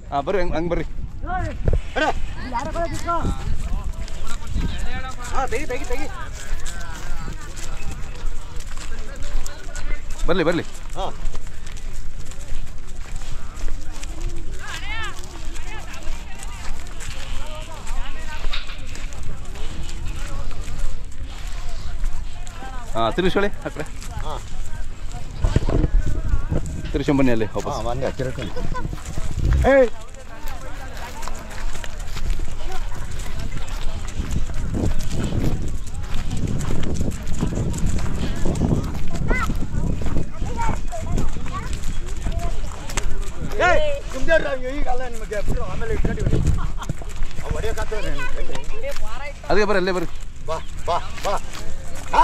ಹಾಂ ಬರ್ರಿ ಹಂಗೆ ಹಂಗೆ ಬರ್ರಿ ಬರಲಿ ಬರಲಿ ಹಾಂ ಹಾಂ ತಿರುಗಿಸ್ಕೊಳ್ಳಿ ಆ ಕಡೆ ಹಾಂ ತಿರುಗಿಸ್ಕೊಂಬನ್ನಿ ಅಲ್ಲಿ ವಾಪಸ್ ಹಾಂ ಬಂದೆ ತಿರ್ಕೊಂಡು ಏಯ್ ಏಯ್ ಸುಮ್ನಿರ್ರಿ, ಈಗ ಅಲ್ಲ ನಿಮಗೆ ಬಿಡು ಆಮೇಲೆ ಇಟ್ಕೊಂಡು ಬಿಡಿ. ಅವ್ ಹೊಡ್ಯಕ್ಕತ್ತವ್ರೆ ನಿನ್ ಕೈಲಿ. ಅದಕ್ಕೆ ಬರ್ರಿ ಅಲ್ಲೇ ಬರ್ರಿ ಬಾ ಬಾ ಬಾ ಹಾ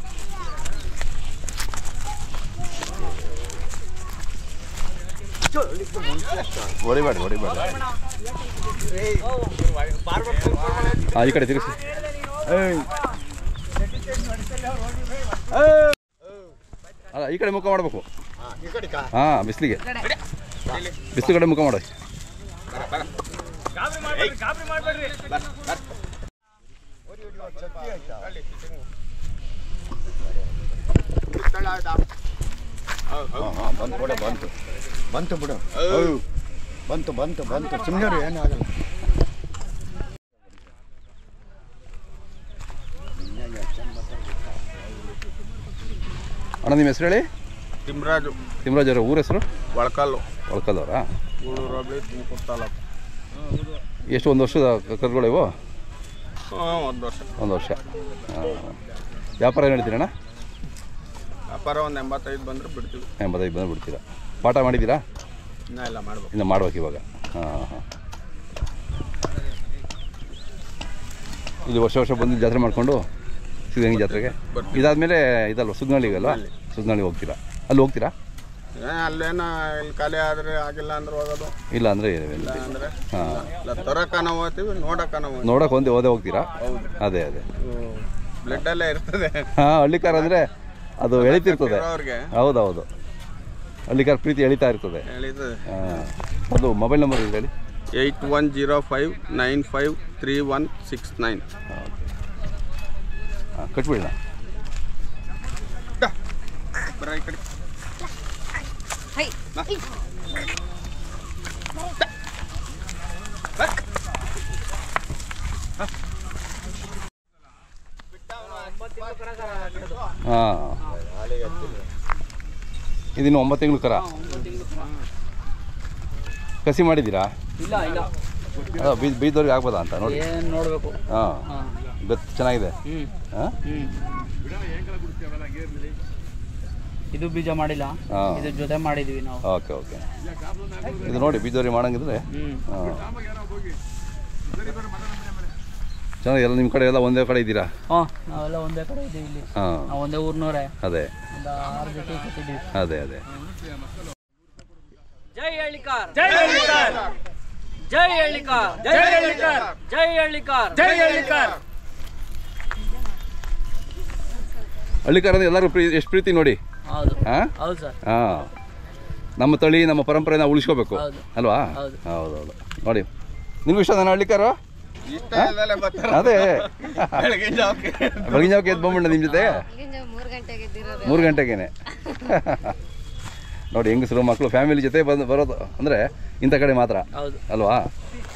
ಹೊಡಿಬೇಡಿ ಹೊಡಿಬೇಡಿ ಹಾಂ ಈ ಕಡೆ ತಿರುಗಿಸಿ ಅಲ್ಲ ಈ ಕಡೆ ಮುಖ ಮಾಡಬೇಕು ಹಾ, ಈ ಕಡೆ ಕಾ ಹಾಂ ಬಿಸಿಲಿಗೆ ಬಿಸಿಲು ಕಡೆ ಮುಖ ಮಾಡಿ ಬಂತು ಬಿಡು ಬಂತು ಬಂತು ಬಿಡು ಹೌದು. ಬಂತು ಬಂತು ಬಂತು ಸುಮ್ಮನೆ ಏನಾಗಲ್ಲ ಅಣ್ಣ ನಿಮ್ಮ ಹೆಸರು ಹೇಳಿ ತಿಮ್ರಾಜು ತಿಮ್ಮರಾಜ್ ಅವರ ಊರ ಹೆಸರು ಒಳಕಲ್ಲು ಒಳ್ಕಲ್ದವ್ರಾ ಗೂಳೂರು ಹೋಬಳಿ ತುಮಕೂರು ತಾಲೂಕು ಎಷ್ಟು ಒಂದು ವರ್ಷದ ಕರುಗಳು ಇವು ಹಾಂ ಒಂದು ವರ್ಷ ಒಂದು ವರ್ಷ ಆ, ವ್ಯಾಪಾರ ಏನು ಹೇಳ್ತೀರಣ್ಣ ವ್ಯಾಪಾರ ಒಂದು ಎಂಬತ್ತೈದು ಬಂದರೆ ಬಿಡ್ತೀವಿ ಎಂಬತ್ತೈದು ಬಂದು ಬಿಡ್ತೀರಾ ಪಾಠ ಮಾಡಿದ್ದೀರಾ ಇನ್ನೂ ಎಲ್ಲ ಮಾಡ್ಬೇಕು ಇನ್ನು ಮಾಡ್ಬೇಕು ಇವಾಗ ಹಾಂ ಹಾಂ ಇಲ್ಲಿ ವರ್ಷ ವರ್ಷ ಬಂದು ಜಾತ್ರೆ ಮಾಡಿಕೊಂಡು ಸಿದ್ಧಗಂಗೆ ಜಾತ್ರೆಗೆ ಬರ್ತೀವಿ. ಇದಾದಮೇಲೆ ಇದಲ್ವ ಸುದ್ನಳ್ಳಿಗಲ್ವ ಸುದ್ನಳ್ಳಿ ಹೋಗ್ತೀರಾ ಅಲ್ಲಿ ಹೋಗ್ತೀರಾ ಏ, ಅಲ್ಲೇನ ಇಲ್ಲಿ ಖಾಲಿ ಆದರೆ ಆಗಿಲ್ಲ ಅಂದ್ರೆ ಹೋಗೋದು ಇಲ್ಲ ಅಂದರೆ ಇಲ್ಲ ಅಂದರೆ ಹಾಂ ಇಲ್ಲ ತರಕನ ಹೋಗ್ತೀವಿ ನೋಡಕ್ಕನ ಹೋಗ್ತೀವಿ ನೋಡೋಕೆ ಒಂದೇ ಓದೇ ಹೋಗ್ತೀರಾ ಹೌದು ಅದೇ ಅದೇ ಬ್ಲಡ್ಡಲ್ಲೇ ಇರ್ತದೆ ಹಾಂ ಹಳ್ಳಿಕಾರ ಅಂದರೆ ಅದು ಎಳಿತಿರ್ತದೆ ಅವ್ರಿಗೆ ಹೌದೌದು ಹಳ್ಳಿಕಾರ ಪ್ರೀತಿ ಎಳಿತಾ ಇರ್ತದೆ ಹೇಳಿದ್ದು ಹಾಂ ಅದು ಮೊಬೈಲ್ ನಂಬರ್ ಇದೆ ಹೇಳಿ eight one zero five nine five three one six nine ಹಾಂ ಕಟ್ಬಿಡೋಣ ಬರ ಈ ಕಡೆ ಹಾಂ ಇದಿನ್ನು ಒಂಬತ್ತು ತಿಂಗಳು ಕರ ಕಸಿ ಮಾಡಿದ್ದೀರಾ ಇಲ್ಲ ಇಲ್ಲ ಅದ ಬೀಜ ಬೀಜದವ್ರಿಗೆ ಆಗ್ಬೋದಾ ಅಂತ ನೋಡಿ ಏನ್ ನೋಡ್ಬೇಕು ಹಾಂ ಹಾ. ಬೆತ್ತು ಚೆನ್ನಾಗಿದೆ ಹ್ಮ್ ಹಾಂ ಹ್ಮ್ ಇದು ಬೀಜ ಮಾಡಿಲ್ಲ ಹಾಂ ಇದ್ರ ಜೊತೆ ಮಾಡಿದ್ವಿ ನಾವು ಓಕೆ ಓಕೆ ಇದು ನೋಡಿ ಬೀಜದವ್ರಿಗೆ ಮಾಡಂಗಿದ್ರೆ ಹ್ಮ್ ಹಾಂ ಚೆನ್ನಾಗಿ ಎಲ್ಲ ನಿಮ್ಮ ಕಡೆ ಎಲ್ಲ ಒಂದೇ ಕಡೆ ಇದ್ದೀರಾ ಹಾ ನಾವೆಲ್ಲ ಒಂದೇ ಕಡೆ ಇದ್ದೀವಿ ಇಲ್ಲಿ ಹಾಂ ನಾವು ಒಂದೇ ಊರ್ನವ್ರೆ ಅದೇ ಒಂದು ಆರು ಜೊತೆ ಕೂತಿದ್ದೀವಿ ಅದೇ ಅದೇ ಜೈ ಹಳ್ಳಿಕಾರ್ ಜೈ ಹಳ್ಳಿಕಾರ್ ಜೈ ಹಳ್ಳಿಕಾರ್ ಜೈ ಹಳ್ಳಿಕಾರ್ ಜೈ ಹಳ್ಳಿಕಾರ್ ಜೈ ಹಳ್ಳಿಕಾರ್ ಹಳ್ಳಿಕಾರ ಅಂದ್ರೆ ಎಲ್ಲರೂ ಪ್ರೀ ಎಷ್ಟು ಪ್ರೀತಿ ನೋಡಿ ಹೌದು ಹಾಂ ಹೌದು ಸರ್ ಹಾಂ ನಮ್ಮ ತಳಿ ನಮ್ಮ ಪರಂಪರೆ ನಾವು ಉಳಿಸ್ಕೋಬೇಕು ಹೌದು. ಅಲ್ವಾ ಹೌದು. ಹೌದೌದು ನೋಡಿ ನಿಮ್ಗೆ ಇಷ್ಟ ನಾನು ಹಳ್ಳಿಕಾರ ಇಷ್ಟ ಇಲ್ದಲೆ ಬರ್ತಾರೆ ಅದೇ ಬೆಳಗಿನ ಜಾವಕ್ಕೆ ಬೆಳಗಿನ ಜಾವಕ್ಕೆ ಎದ್ದು ಬಂದ್ಬಿಡ ನಿಮ್ಮ ಜೊತೆ ಇಲ್ಲಿಂದ ಮೂರು ಗಂಟೆಗೆ ಎದ್ದಿರೋದು ಮೂರು ಗಂಟೆಗೇನೆ ನೋಡಿ ಹೆಂಗಸರು ಮಕ್ಕಳು ಫ್ಯಾಮಿಲಿ ಜೊತೆ ಬಂದು ಬರೋದು ಅಂದರೆ ಇಂಥ ಕಡೆ ಮಾತ್ರ ಹೌದು ಅಲ್ವಾ